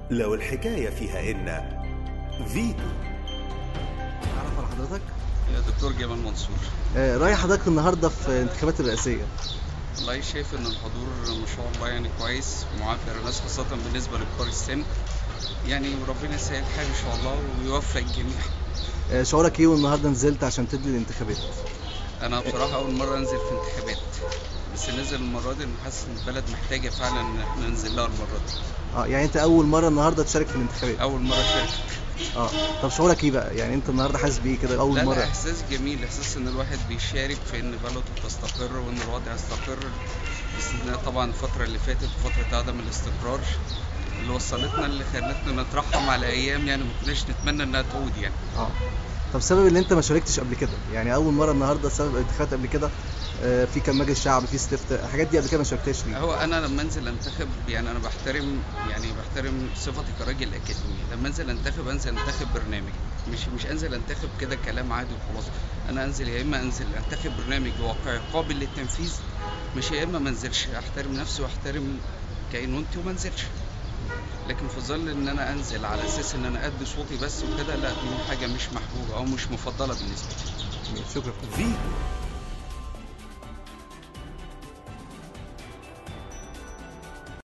لو الحكاية فيها إن فيتو اعرف على حضرتك دكتور جمال منصور آه، رايح حضرتك النهارده في الانتخابات الرئاسيه والله شايف ان الحضور ما شاء الله يعني كويس ومعافر الناس خاصة بالنسبة لكبار السن يعني وربنا يسهل الحال ان شاء الله ويوفق الجميع آه، شعورك ايه والنهارده نزلت عشان تدي الانتخابات انا بصراحة اول مرة انزل في انتخابات بس نزل المرة دي انا حاسس ان البلد محتاجة فعلا ان احنا ننزل لها المرة دي اه يعني انت اول مره النهارده تشارك في الانتخابات اول مرة اشارك اه طب شعورك ايه بقى يعني انت النهارده حاسس بايه كده اول لا مره لا احساس جميل احساس ان الواحد بيشارك في ان بلده تستقر وان الوضع يستقر بس إن طبعا الفترة اللي فاتت وفترة عدم الاستقرار اللي وصلتنا اللي خلتنا نترحم على ايام يعني ما كناش نتمنى انها تعود يعني اه طب سبب ان انت ما شاركتش قبل كده يعني اول مره النهارده سبب الانتخابات قبل كده آه، في كان مجلس شعب في استفتاء الحاجات دي قبل كده ما شاركتهاش ليه هو انا لما انزل انتخب يعني انا بحترم يعني بحترم صفتي كراجل اكاديمي لما انزل انتخب انزل انتخب برنامج مش مش انزل انتخب كده كلام عادي وخلاص انا انزل يا اما انزل انتخب برنامج واقعي قابل للتنفيذ مش يا اما ما انزلش احترم نفسي واحترم كينونتي وما انزلش لكن في ظل ان انا انزل على اساس ان انا ادي صوتي بس وكده لا دي حاجه مش محبوبه او مش مفضله بالنسبه لي شكرا فيتو